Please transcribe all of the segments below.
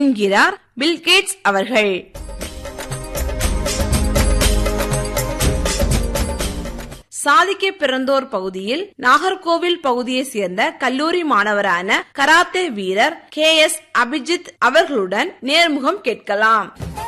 என்கிறார் பில்கேட்ஸ் அவர்கள் சாதிக்க பிறந்தோர் பகுதியில் நாகர்கோவில் பகுதியை சேர்ந்த கல்லூரி மாணவரான கராத்தே வீரர் கே எஸ் அபிஜித் அவர்களுடன் நேர்முகம் கேட்கலாம்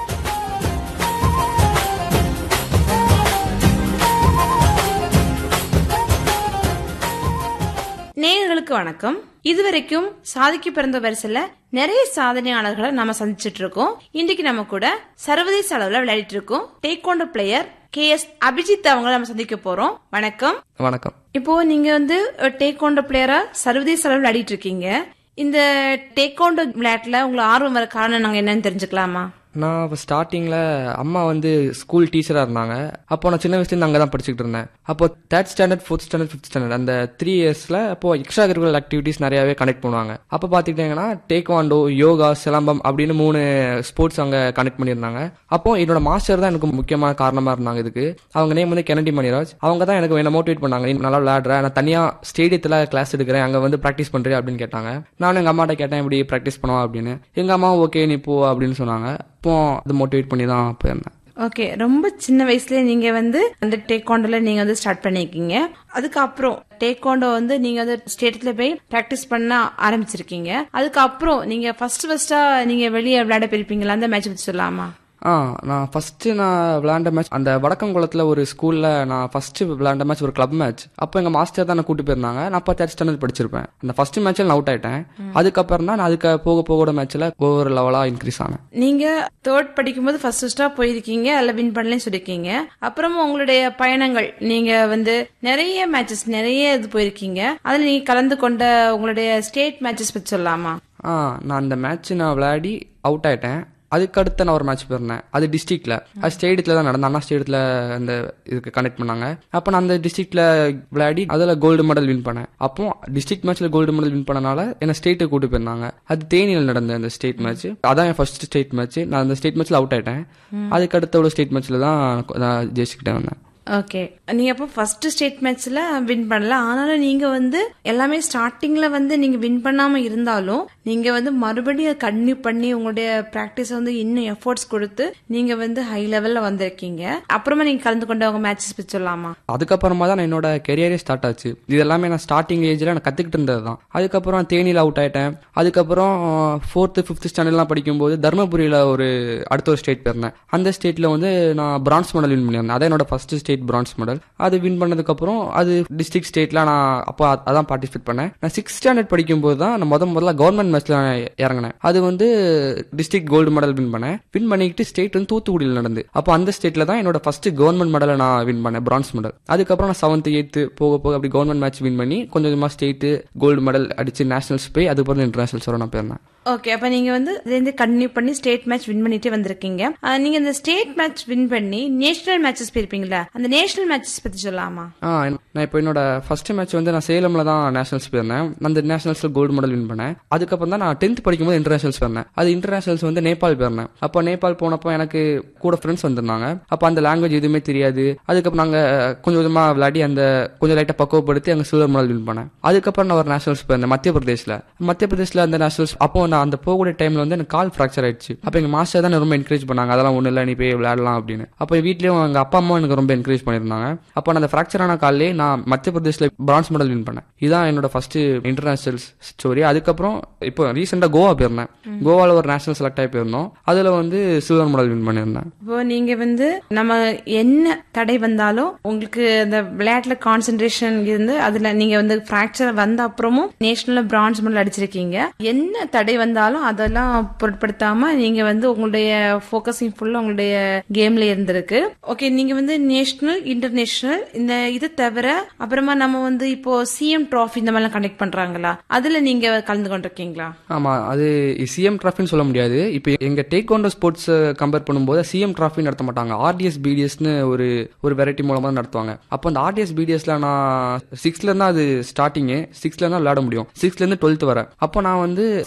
நேயர்களுக்கு வணக்கம் இதுவரைக்கும் சாதிக்க பிறந்த வரிசையில நிறைய சாதனையாளர்களை நம்ம சந்திச்சிட்டு இருக்கோம் இன்னைக்கு நம்ம கூட சர்வதேச அளவுல விளையாடிட்டு இருக்கோம் taekwondo player K S Abhijith அவங்கள நம்ம சந்திக்க போறோம் வணக்கம் வணக்கம் இப்போ நீங்க வந்து டேக்வாண்டோ பிளேயரா சர்வதேச அளவில் விளையாடிட்டு இருக்கீங்க இந்த டேக்வாண்டோ விளையாட்டுல உங்களுக்கு ஆர்வம் வர காரணம் நாங்க என்னன்னு தெரிஞ்சுக்கலாமா நான் இப்போ ஸ்டார்டிங்கில் அம்மா வந்து ஸ்கூல் டீச்சராக இருந்தாங்க அப்போ நான் சின்ன வயசுலேருந்து அங்கே தான் படிச்சுக்கிட்டு இருந்தேன் அப்போ third standard fourth standard fifth standard அந்த த்ரீ இயர்ஸில் அப்போ எக்ஸ்ட்ரா கரிக்குலர் ஆக்டிவிட்டீஸ் நிறையாவே கனெக்ட் பண்ணுவாங்க அப்போ பார்த்துக்கிட்டிங்கன்னா டேக்வாண்டோ யோகா சிலம்பம் அப்படின்னு மூணு ஸ்போர்ட்ஸ் அங்கே கனெக்ட் பண்ணியிருந்தாங்க அப்போ என்னோட மாஸ்டர் தான் எனக்கு முக்கியமான காரணமாக இருந்தாங்க இதுக்கு அவங்க நேம் வந்து கெனடி மணிராஜ் அவங்க தான் எனக்கு என்ன மோட்டிவேட் பண்ணாங்க நீ நல்லா விளையாடுற நான் தனியாக ஸ்டேடியத்தில் கிளாஸ் எடுக்கிறேன் அங்கே வந்து ப்ராக்டிஸ் பண்ணுறேன் அப்படின்னு கேட்டாங்க நானும் எங்கள் அம்மாட்ட கேட்டேன் இப்படி ப்ராக்டிஸ் பண்ணுவா அப்படின்னு எங்கள் அம்மா ஓகே நீ போ அப்படின்னு சொன்னாங்க அப்போ அது மோட்டிவேட் பண்ணி தான் போயிருந்தேன் ஓகே ரொம்ப சின்ன வயசுல நீங்க வந்து அந்த டேக்வாண்டோல நீங்க வந்து ஸ்டார்ட் பண்ணிருக்கீங்க அதுக்கப்புறம் டேக்வாண்டோ வந்து நீங்க வந்து ஸ்டேட்ல போய் பிராக்டிஸ் பண்ண ஆரம்பிச்சிருக்கீங்க அதுக்கப்புறம் நீங்க ஃபர்ஸ்ட் ஃபர்ஸ்டா நீங்க வெளியே விளையாட போயிருப்பீங்களா அந்த மேட்ச் பத்தி சொல்லலாமா ஆ நான் ஃபர்ஸ்ட் நான் விளையாண்ட மேட்ச் அந்த வடக்கங்குளத்தில் ஒரு ஸ்கூல்ல நான் ஃபர்ஸ்ட் விளையாண்ட மேட்ச் ஒரு கிளப் மேட்ச் அப்போ எங்க மாஸ்டர் தான் கூட்டு போயிருந்தாங்க நான் அப்போ தேர்ட் ஸ்டாண்டர்ட் படிச்சிருப்பேன் அந்த ஃபர்ஸ்ட் மேட்ச்ல நான் அவுட் ஆயிட்டேன் அதுக்கப்புறம் தான் நான் அதுக்கு போக போக மேட்ச்ல ஒவ்வொரு லெவலா இன்க்ரீஸ் ஆனேன் நீங்க தேர்ட் படிக்கும்போது ஃபர்ஸ்ட் ஃபர்ஸ்டா போயிருக்கீங்க அதுல வின் பண்ணலன்னு சொல்லிருக்கீங்க அப்புறமா உங்களுடைய பயணங்கள் நீங்க வந்து நிறைய மேட்சஸ் நிறைய இது போயிருக்கீங்க அதுல நீங்க கலந்து கொண்ட உங்களுடைய ஸ்டேட் மேட்சஸ் பத்தி சொல்லலாமா ஆ நான் அந்த மேட்ச் நான் விளையாடி அவுட் ஆயிட்டேன் அதுக்கு அடுத்து நான் ஒரு மேட்ச் போயிருந்தேன் அது டிஸ்ட்ரிக்ட்ல அது ஸ்டேடியத்தில் தான் நடந்த அண்ணா ஸ்டேடியத்தில் அந்த இதுக்கு கனெக்ட் பண்ணாங்க அப்போ நான் அந்த டிஸ்ட்ரிக்ட்ல விளையாடி அதில் கோல்டு மெடல் வின் பண்ணேன் அப்போ டிஸ்ட்ரிக்ட் மேட்ச்ல கோல்டு மெடல் வின் பண்ணனால என்ன ஸ்டேட்டுக்கு கூட்டு போயிருந்தாங்க அது தேனியில் நடந்த அந்த ஸ்டேட் மேட்ச் அதான் என் ஃபர்ஸ்ட் ஸ்டேட் மேட்ச் நான் அந்த ஸ்டேட் மேட்ச்ல அவுட் ஆயிட்டேன் அதுக்கு அடுத்த ஒரு ஸ்டேட் மேட்ச்ல தான் நான் ஜெயிச்சுக்கிட்டே வந்தேன் ஓகே நீங்க அப்போ ஃபர்ஸ்ட் ஸ்டேட் மேட்ச்ல வின் பண்ணல ஆனாலும் நீங்க வந்து எல்லாமே ஸ்டார்டிங்ல வந்து நீங்க வின் பண்ணாம இருந்தாலும் நீங்க வந்து மறுபடியும் கன்டினியூ பண்ணி உங்களுடைய பிராக்டிஸ் வந்து இன்னும் எஃபோர்ட்ஸ் கொடுத்து நீங்க வந்து ஹை லெவல்ல வந்திருக்கீங்க அப்புறமா நீங்க கலந்து கொண்ட உங்க மேட்சஸ் பத்தி சொல்லலாமா அதுக்கப்புறமா தான் என்னோட கெரியரே ஸ்டார்ட் ஆச்சு இது எல்லாமே நான் ஸ்டார்டிங் ஏஜ்ல நான் கத்துக்கிட்டு இருந்தது தான் அதுக்கப்புறம் தேனியில் அவுட் ஆயிட்டேன் அதுக்கப்புறம் ஃபோர்த்து ஃபிஃப்த் ஸ்டாண்டர்ட்லாம் படிக்கும்போது தருமபுரியில் ஒரு அடுத்த ஒரு ஸ்டேட் போயிருந்தேன் அந்த ஸ்டேட்ல வந்து நான் பிரான்ஸ் மெடல் வின் பண்ணியிருந்தேன் அதான் என்னோட ஃபர்ஸ்ட் ஸ்டேட் பிரான்ஸ் மெடல் அது வின் பண்ணதுக்கப்புறம் அது டிஸ்ட்ரிக்ட் ஸ்டேட்ல நான் அப்போ அதான் பார்ட்டிசிபேட் பண்ணேன் நான் சிக்ஸ்த் ஸ்டாண்டர்ட் படிக்கும்போது தான் நான் முத முதல்ல கவர்மெண்ட் மேட்ச்ல இறங்கினேன் அது வந்து டிஸ்ட்ரிக்ட் கோல்டு மெடல் வின் பண்ணேன் வின் பண்ணிக்கிட்டு ஸ்டேட் வந்து தூத்துக்குடியில் நடந்து அப்போ அந்த ஸ்டேட்ல தான் என்னோட ஃபர்ஸ்ட் கவர்மெண்ட் மெடலை நான் வின் பண்ணேன் பிரான்ஸ் மெடல் அதுக்கப்புறம் நான் செவன்த் எய்த்து போக போக அப்படி கவர்மெண்ட் மேட்ச் வின் பண்ணி கொஞ்சம் கொஞ்சமா ஸ்டேட் கோல்டு மெடல் அடிச்சு நேஷனல்ஸ் போய் அதுக்கப்புறம் இன்டர்நேஷனல்ஸ் வர நான் போயிருந்தேன் ஓகே அப்ப நீங்க வந்து இதுலேருந்து கண்டினியூ பண்ணி ஸ்டேட் மேட்ச் வின் பண்ணிட்டே வந்திருக்கீங்க ஆஹ் நீங்க இந்த ஸ்டேட் மேட்ச் வின் பண்ணி நேஷனல் மேட்சஸ் போயிருப்பீங்களா அந்த நேஷனல் மேட்சஸ் பத்தி சொல்லலாமா ஆ நான் இப்போ என்னோட ஃபர்ஸ்ட் மேட்ச் வந்து நான் சேலம்ல தான் நேஷனல்ஸ் போயிருந்தேன் அந்த நேஷனல்ஸ்ல கோல்டு மெடல் வின் பண்ணேன் அதுக்கப்புறம் தான் நான் டென்த் படிக்கும்போது இன்டர்நேஷனல்ஸ் போயிருந்தேன் அது இன்டர்நேஷனல்ஸ் வந்து நேபாள் போயிருந்தேன் அப்போ நேபாள் போனப்போ எனக்கு கூட ஃப்ரெண்ட்ஸ் வந்திருந்தாங்க அப்போ அந்த லாங்குவேஜ் எதுவுமே தெரியாது அதுக்கப்புறம் நாங்கள் கொஞ்சம் கொஞ்சமாக விளையாடி அந்த கொஞ்சம் லைட்டாக பக்குவப்படுத்தி அங்கே சில்வர் மெடல் வின் பண்ணேன் அதுக்கப்புறம் நான் ஒரு நேஷனல்ஸ் போயிருந்தேன் மத்திய பிரதேஷ்ல மத்திய பிரதேஷ்ல அந்த நேஷனல்ஸ் அப்போ நான் அந்த போகக்கூடிய டைம்ல வந்து எனக்கு கால் ஃப்ராக்சர் ஆயிடுச்சு அப்போ எங்க மாஸ்டர் தான் ரொம்ப என்கரேஜ் பண்ணாங்க அதெல்லாம் ஒன்றும் இல்லை நீ போய் விளையாடலாம் அப்படின்னு அப்போ வீட்லயும் எங்க அப்பா அம்மா எனக்கு ரொம்ப என்கரேஜ் பண்ணியிருந்தாங்க அப்போ நான் அந்த ஃப்ராக்சர் ஆன காலே நான் மத்திய பிரதேஷ்ல பிரான்ஸ் மெடல் வின் பண்ணேன் இதான் என்னோட ஃபர்ஸ்ட் இன்டர்நேஷனல் ஸ்டோரி அதுக்கப்புறம் இப்போ ரீசெண்டா கோவா போயிருந்தேன் கோவால ஒரு நேஷனல் செலக்ட் ஆகி போயிருந்தோம் அதுல வந்து சில்வர் மெடல் வின் பண்ணியிருந்தேன் இப்போ நீங்க வந்து நம்ம என்ன தடை வந்தாலும் உங்களுக்கு அந்த விளையாட்டுல கான்சென்ட்ரேஷன் இருந்து அதுல நீங்க வந்து பிராக்சர் வந்த அப்புறமும் நேஷனல்ல பிரான்ஸ் மெடல் அடிச்சிருக்கீங்க என்ன தடை வந்தாலும் அதெல்லாம் பொருட்படுத்தாம நீங்க வந்து உங்களுடைய போக்கஸிங் ஃபுல்லா உங்களுடைய கேம்ல இருந்திருக்கு ஓகே நீங்க வந்து நேஷனல் இன்டர்நேஷனல் இந்த இது தவிர அப்புறமா நம்ம வந்து இப்போ சிஎம் ட்ராஃபி இந்த மாதிரிலாம் கனெக்ட் பண்றாங்களா அதுல நீங்க கலந்து கொண்டிருக்கீங்களா ஆமா அது சிஎம் ட்ராஃபின்னு சொல்ல முடியாது இப்போ எங்க டேக் ஒன் ஸ்போர்ட்ஸ் கம்பேர் பண்ணும்போது சிஎம் ட்ராஃபி நடத்த மாட்டாங்க ஆர்டிஎஸ் பிடிஎஸ்னு ஒரு ஒரு வெரைட்டி மூலமா தான் நடத்துவாங்க அப்போ அந்த ஆர்டிஎஸ் பிடிஎஸ்ல நான் சிக்ஸ்த்ல இருந்தா அது ஸ்டார்டிங் சிக்ஸ்த்ல இருந்தா விளையாட முடியும் சிக்ஸ்த்ல இருந்து டுவெல்த் வர அப்போ நான் வந்து சிக்ஸ்த்ல இருந்து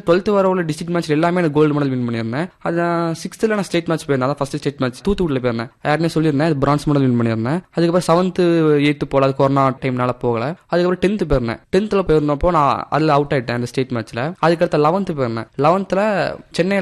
டுவெல்த் வர உள்ள டிஸ்ட்ரிக்ட் மேட்ச் எல்லாமே எனக்கு கோல்டு மெடல் வின் பண்ணியிருந்தேன் அது நான் சிக்ஸ்த்தில் நான் ஸ்டேட் மேட்ச் போயிருந்தேன் அதான் ஃபர்ஸ்ட் ஸ்டேட் மேட்ச் தூத்துக்குடியில் போயிருந்தேன் யாருமே சொல்லியிருந்தேன் அது பிரான்ஸ் மெடல் வின் பண்ணியிருந்தேன் அதுக்கப்புறம் செவன்த்து எயித்து போல அது கொரோனா டைம்னால போகல அதுக்கப்புறம் டென்த்து போயிருந்தேன் டென்த்தில் போயிருந்தப்போ நான் அதில் அவுட் ஆயிட்டேன் அந்த ஸ்டேட் மேட்ச்ல அதுக்கடுத்த லெவன்த்து போயிருந்தேன் லெவன்த்தில் சென்னை